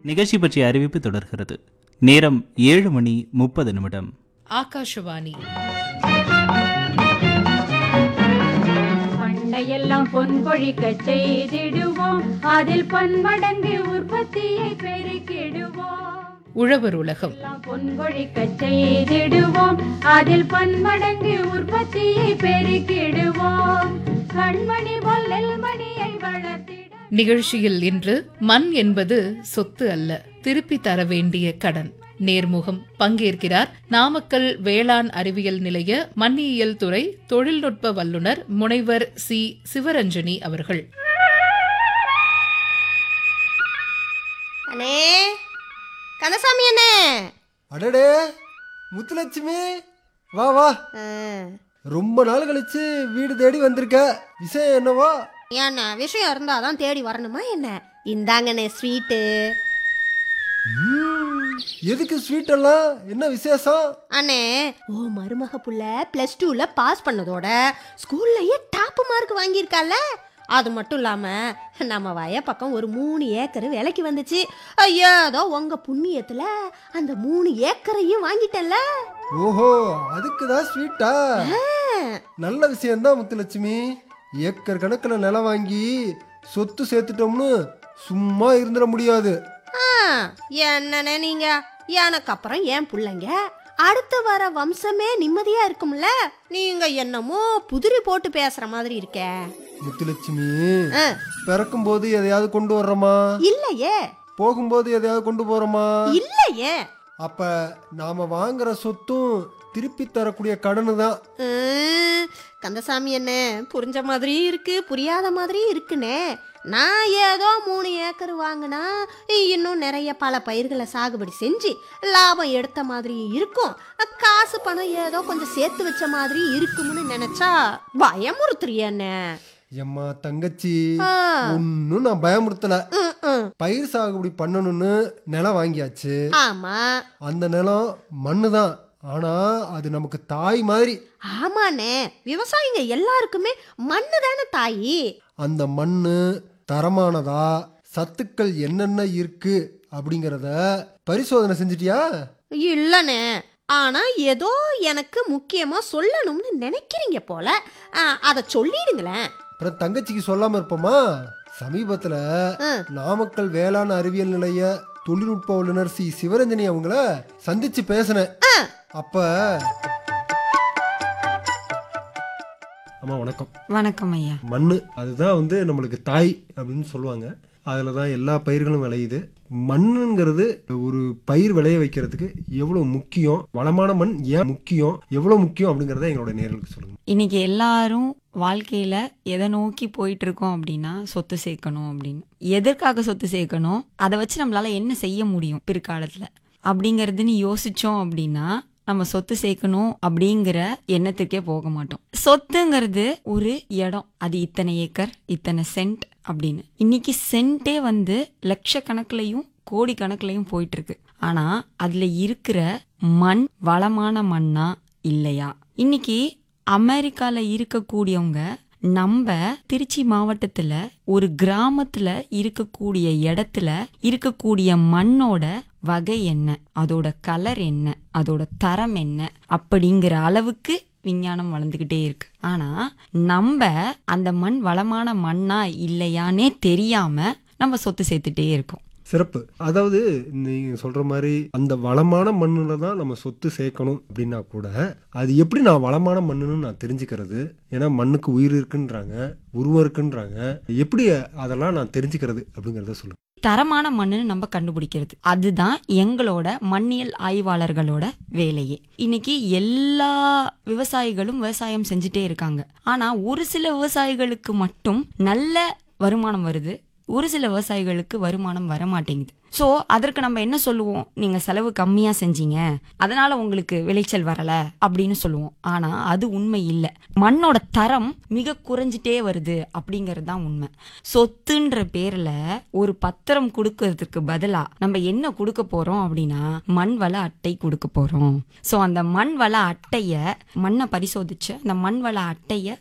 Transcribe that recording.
நிகழ்ச்சி பற்றிய அறிவிப்பு தொடர்கிறது நேரம் ஏழு மணி முப்பது நிமிடம் ஆகாஷவாணி பண்டையெல்லாம் பொன் பொழிக்க செய்திடுவோம் அதில் பன்மடங்கு உற்பத்தியை பெருக்கிடுவோம் உழவர் உலகம் எல்லாம் பொன் பொழிக்க செய்திடுவோம் அதில் பன்மடங்கு உற்பத்தியை பெருக்கிடுவோம் கண்மணி போல் நெல்மணியை வளர்த்திட நிகழ்ச்சியில் இன்று மண் என்பது சொத்து அல்ல திருப்பி தர வேண்டிய கடன் நேர்முகம் பங்கேற்கிறார் நாமக்கல் வேளாண் அறிவியல் நிலைய மண்ணியல் துறை தொழில்நுட்ப வல்லுநர் முனைவர் சி சிவரஞ்சனி அவர்கள் அண்ணே கந்தசாமி அண்ணே அடடே முத்துலட்சுமி வா வா ஆ, ரொம்ப நாள் கழிச்சு வீடு தேடி வந்திருக்க விஷயம் என்னவா ஏண்ணா விஷயம் இருந்தா தான் தேடி வரணுமா என்ன இந்தாங்கண்ணே ஸ்வீட்டு ம்ம், எதுக்கு ஸ்வீட் எல்லாம் என்ன விசேஷம் அண்ணே ஓ மருமக புள்ள ப்ளஸ் டூவில் பாஸ் பண்ணதோட ஸ்கூல்லையே டாப் மார்க் வாங்கியிருக்கால அது மட்டும் இல்லாம நம்ம வய பக்கம் ஒரு மூணு ஏக்கர் விலைக்கு வந்துச்சு ஐயோ ஏதோ உங்க புண்ணியத்துல அந்த மூணு ஏக்கரையும் வாங்கிட்டேன்ல ஓஹோ அதுக்கு தான் ஸ்வீட்டா நல்ல விஷயம்தான் முத்துலட்சுமி ஏக்கர் கணக்கில் நிலம் வாங்கி சொத்து சேர்த்துட்டோம்னு சும்மா இருந்துட முடியாது ஆ, என்னண்ணே நீங்க எனக்கு அப்புறம் ஏன் பிள்ளைங்க அடுத்து வர வம்சமே நிம்மதியா இருக்கும்ல நீங்க என்னமோ புதிரி போட்டு பேசுற மாதிரி இருக்க முத்துலட்சுமி ஆ, பிறக்கும் போது எதையாவது கொண்டு வர்றோமா இல்லையே போகும்போது எதையாவது கொண்டு போறோமா இல்லையே அப்ப நாம வாங்குற சொத்தும் திருப்பி தரக்கூடிய கடனு தான் ம், கந்தசாமி என்ன புரிஞ்ச மாதிரி இருக்கு புரியாத மாதிரி இருக்குனே நான் ஏதோ மூணு ஏக்கர் வாங்கினா இன்னும் நிறைய பல பயிர்களை சாகுபடி செஞ்சு லாபம் எடுத்த மாதிரி இருக்கும் காசு பணம் ஏதோ கொஞ்சம் சேர்த்து வச்ச மாதிரி இருக்கும்னு நினைச்சா பயமுறுத்துறியண்ணே எம்மா தங்கச்சி ஆ. ஒன்னும் நான் பயமுறுத்தல ம், ம். பயிர் சாகுபடி பண்ணணும்னு நிலம் வாங்கியாச்சு ஆமா அந்த நிலம் மண்ணு தான் ஆனா அது நமக்கு தாய் மாதிரி ஆமாண்ணே விவசாயிங்க எல்லாருக்குமே மண்ணு தானே தாயி அந்த மண்ணு தரமானதா சத்துக்கள் என்னென்ன இருக்கு அப்படிங்கிறத பரிசோதனை செஞ்சிட்டியா இல்லைண்ணே ஆனா ஏதோ எனக்கு முக்கியமா சொல்லணும்னு நினைக்கிறீங்க போல ஆ, அதை சொல்லிடுங்களேன் அப்புறம் தங்கச்சிக்கு சொல்லாம இருப்போமா சமீபத்துல ஆ. நாமக்கல் வேளாண் அறிவியல் நிலைய தொழில்நுட்ப வல்லுநர் சி சிவரஞ்சனி அவங்கள சந்திச்சு பேசினேன் அப்ப அம்மா வணக்கம் வணக்கம் ஐயா மண்ணு அதுதான் வந்து நம்மளுக்கு தாய் அப்படின்னு சொல்லுவாங்க அதில் தான் எல்லா பயிர்களும் விளையுது மண்ணுங்கிறது ஒரு பயிர் விளைய வைக்கிறதுக்கு எவ்வளோ முக்கியம் வளமான மண் ஏன் முக்கியம் எவ்வளோ முக்கியம் அப்படிங்கிறத எங்களோட நேர்களுக்கு சொல்லுங்க இன்னைக்கு எல்லாரும் வாழ்க்கையில எதை நோக்கி போயிட்டு இருக்கோம் அப்படின்னா சொத்து சேர்க்கணும் அப்படின்னு எதற்காக சொத்து சேர்க்கணும் அதை வச்சு நம்மளால என்ன செய்ய முடியும் பிற்காலத்துல அப்படிங்கறதுன்னு யோசிச்சோம் அப்படின்னா நம்ம சொத்து சேர்க்கணும் அப்படிங்கிற எண்ணத்துக்கே போக மாட்டோம் சொத்துங்கிறது ஒரு இடம் அது இத்தனை ஏக்கர் இத்தனை சென்ட் அப்படின்னு இன்னைக்கு சென்ட்டே வந்து லட்சக்கணக்குலையும் கோடி கணக்குலையும் போயிட்டு இருக்கு ஆனா அதுல இருக்கிற மண் வளமான மண்ணா இல்லையா இன்னைக்கு அமெரிக்கால இருக்கக்கூடியவங்க நம்ம திருச்சி மாவட்டத்துல ஒரு கிராமத்துல இருக்கக்கூடிய இடத்துல இருக்கக்கூடிய மண்ணோட வகை என்ன அதோட கலர் என்ன அதோட தரம் என்ன அப்படிங்கிற அளவுக்கு விஞ்ஞானம் வளர்ந்துக்கிட்டே இருக்கு ஆனா நம்ம அந்த மண் வளமான மண்ணா இல்லையானே தெரியாம நம்ம சொத்து சேர்த்துட்டே இருக்கோம் சிறப்பு அதாவது நீங்க சொல்ற மாதிரி அந்த வளமான மண்ணுல தான் நம்ம சொத்து சேர்க்கணும் அப்படின்னா கூட அது எப்படி நான் வளமான மண்ணுன்னு நான் தெரிஞ்சுக்கிறது ஏன்னா மண்ணுக்கு உயிர் இருக்குன்றாங்க உருவம் இருக்குன்றாங்க எப்படி அதெல்லாம் நான் தெரிஞ்சுக்கிறது அப்படிங்கிறத சொல்லுங்க தரமான மண்ணுன்னு நம்ம கண்டுபிடிக்கிறது அதுதான் எங்களோட மண்ணியல் ஆய்வாளர்களோட வேலையே இன்னைக்கு எல்லா விவசாயிகளும் விவசாயம் செஞ்சுட்டே இருக்காங்க ஆனா ஒரு சில விவசாயிகளுக்கு மட்டும் நல்ல வருமானம் வருது ஒரு சில விவசாயிகளுக்கு வருமானம் வர மாட்டேங்குது ஸோ அதற்கு நம்ம என்ன சொல்லுவோம் நீங்க செலவு கம்மியா செஞ்சீங்க அதனால உங்களுக்கு விளைச்சல் வரல அப்படின்னு சொல்லுவோம் ஆனா அது உண்மை இல்லை மண்ணோட தரம் மிக குறைஞ்சிட்டே வருது அப்படிங்கிறது தான் உண்மை சொத்துன்ற பேர்ல ஒரு பத்திரம் கொடுக்கறதுக்கு பதிலா நம்ம என்ன கொடுக்க போறோம் அப்படின்னா மண் வள அட்டை கொடுக்க போறோம் ஸோ அந்த மண் வள அட்டைய மண்ணை பரிசோதிச்சு அந்த மண் வள அட்டைய